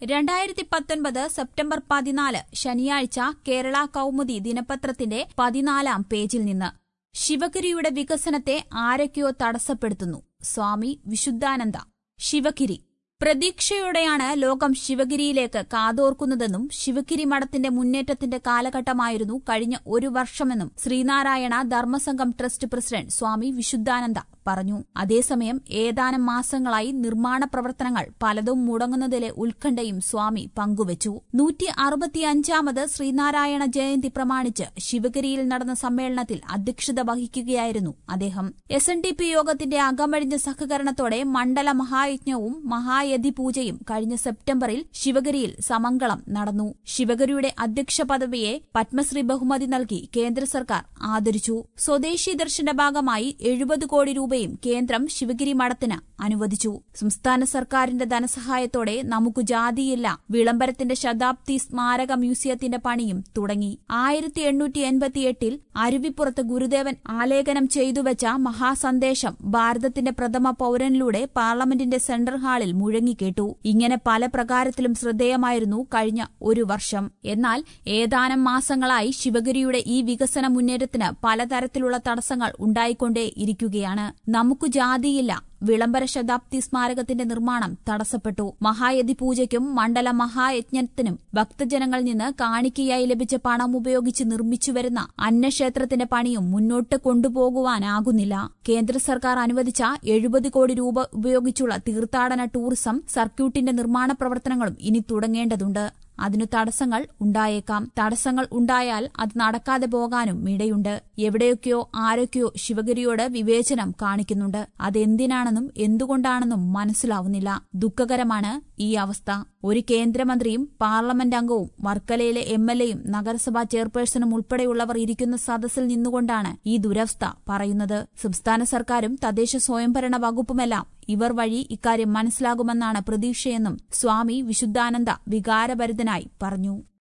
രണ്ടായിരത്തി പത്തൊൻപത് സെപ്റ്റംബർ പതിനാല് ശനിയാഴ്ച കേരള കൗമുദി ദിനപത്രത്തിന്റെ പതിനാലാം പേജിൽ നിന്ന് ശിവഗിരിയുടെ വികസനത്തെ ആരൊക്കെയോ തടസ്സപ്പെടുത്തുന്നു സ്വാമി വിശുദ്ധാനന്ദ ശിവഗിരി പ്രതീക്ഷയോടെയാണ് ലോകം ശിവഗിരിയിലേക്ക് കാതോർക്കുന്നതെന്നും ശിവഗിരി മഠത്തിന്റെ മുന്നേറ്റത്തിന്റെ കാലഘട്ടമായിരുന്നു കഴിഞ്ഞ ഒരു വർഷമെന്നും ശ്രീനാരായണ ധർമ്മസംഘം ട്രസ്റ്റ് പ്രസിഡന്റ് സ്വാമി വിശുദ്ധാനന്ദ പറഞ്ഞു അതേസമയം ഏതാനും മാസങ്ങളായി നിർമ്മാണ പ്രവർത്തനങ്ങൾ പലതും മുടങ്ങുന്നതിലെ ഉത്കണ്ഠയും സ്വാമി പങ്കുവച്ചു നൂറ്റി അറുപത്തിയഞ്ചാമത് ശ്രീനാരായണ ജയന്തി പ്രമാണിച്ച് ശിവഗിരിയിൽ നടന്ന സമ്മേളനത്തിൽ അധ്യക്ഷത വഹിക്കുകയായിരുന്നു അദ്ദേഹം എസ് എൻ ഡി പി യോഗത്തിന്റെ അകമഴിഞ്ഞ സഹകരണത്തോടെ മണ്ഡല മഹായജ്ഞവും മഹായതി പൂജയും കഴിഞ്ഞ സെപ്റ്റംബറിൽ ശിവഗിരിയിൽ സമങ്കളം നടന്നു ശിവഗിരിയുടെ അധ്യക്ഷ പദവിയെ പത്മശ്രീ ബഹുമതി നൽകി കേന്ദ്ര സർക്കാർ ആദരിച്ചു സ്വദേശി ദർശന്റെ ഭാഗമായി എഴുപത് കോടി രൂപയും കേന്ദ്രം ശിവഗിരി മഠത്തിന് അനുവദിച്ചു സംസ്ഥാന സർക്കാരിന്റെ ധനസഹായത്തോടെ നമുക്ക് ജാതിയില്ല വിളംബരത്തിന്റെ ശതാബ്ദി സ്മാരക മ്യൂസിയത്തിന്റെ പണിയും തുടങ്ങി ആയിരത്തി എണ്ണൂറ്റി എൺപത്തിയെട്ടിൽ അരുവിപ്പുറത്ത് ഗുരുദേവൻ ആലേഖനം ചെയ്തുവച്ച മഹാസന്ദേശം ഭാരതത്തിന്റെ പ്രഥമ പൌരനിലൂടെ പാർലമെന്റിന്റെ സെൻട്രൽ ഹാളിൽ മുഴങ്ങിക്കേട്ടു ഇങ്ങനെ പല പ്രകാരത്തിലും ശ്രദ്ധേയമായിരുന്നു കഴിഞ്ഞ ഒരു വർഷം എന്നാൽ ഏതാനും മാസങ്ങളായി ശിവഗിരിയുടെ ഈ വികസന മുന്നേറ്റത്തിന് പലതരത്തിലുള്ള തടസ്സങ്ങൾ ഉണ്ടായിക്കൊണ്ടേ ഇരിക്കുകയാണ് നമുക്ക് ജാതിയില്ല വിളംബര ശതാബ്ദി സ്മാരകത്തിന്റെ നിർമ്മാണം തടസ്സപ്പെട്ടു മഹായതി പൂജയ്ക്കും മണ്ഡല മഹായജ്ഞത്തിനും ഭക്തജനങ്ങളിൽ നിന്ന് കാണിക്കയായി ലഭിച്ച പണം ഉപയോഗിച്ച് നിർമ്മിച്ചുവരുന്ന അന്നക്ഷേത്രത്തിന്റെ പണിയും മുന്നോട്ട് കൊണ്ടുപോകുവാനാകുന്നില്ല കേന്ദ്ര സർക്കാർ അനുവദിച്ച എഴുപത് കോടി രൂപ ഉപയോഗിച്ചുള്ള തീർത്ഥാടന ടൂറിസം സർക്യൂട്ടിന്റെ നിർമ്മാണ പ്രവർത്തനങ്ങളും ഇനി തുടങ്ങേണ്ടതുണ്ട് അതിനു തടസ്സങ്ങൾ ഉണ്ടായേക്കാം തടസ്സങ്ങൾ ഉണ്ടായാൽ അത് നടക്കാതെ പോകാനും ഇടയുണ്ട് എവിടെയൊക്കെയോ ആരൊക്കെയോ ശിവഗിരിയോട് വിവേചനം കാണിക്കുന്നുണ്ട് അതെന്തിനാണെന്നും എന്തുകൊണ്ടാണെന്നും മനസ്സിലാവുന്നില്ല ദുഃഖകരമാണ് ഈ അവസ്ഥ ഒരു കേന്ദ്രമന്ത്രിയും പാർലമെന്റ് അംഗവും വർക്കലയിലെ എം എൽ എയും നഗരസഭാ ചെയർപേഴ്സണും ഉൾപ്പെടെയുള്ളവർ ഇരിക്കുന്ന സദസ്സിൽ നിന്നുകൊണ്ടാണ് ഈ ദുരവസ്ഥ പറയുന്നത് സംസ്ഥാന സർക്കാരും തദ്ദേശ സ്വയംഭരണ വകുപ്പുമെല്ലാം ഇവർ വഴി ഇക്കാര്യം മനസ്സിലാകുമെന്നാണ് പ്രതീക്ഷയെന്നും സ്വാമി വിശുദ്ധാനന്ദ വികാരഭരിതനായി പറഞ്ഞു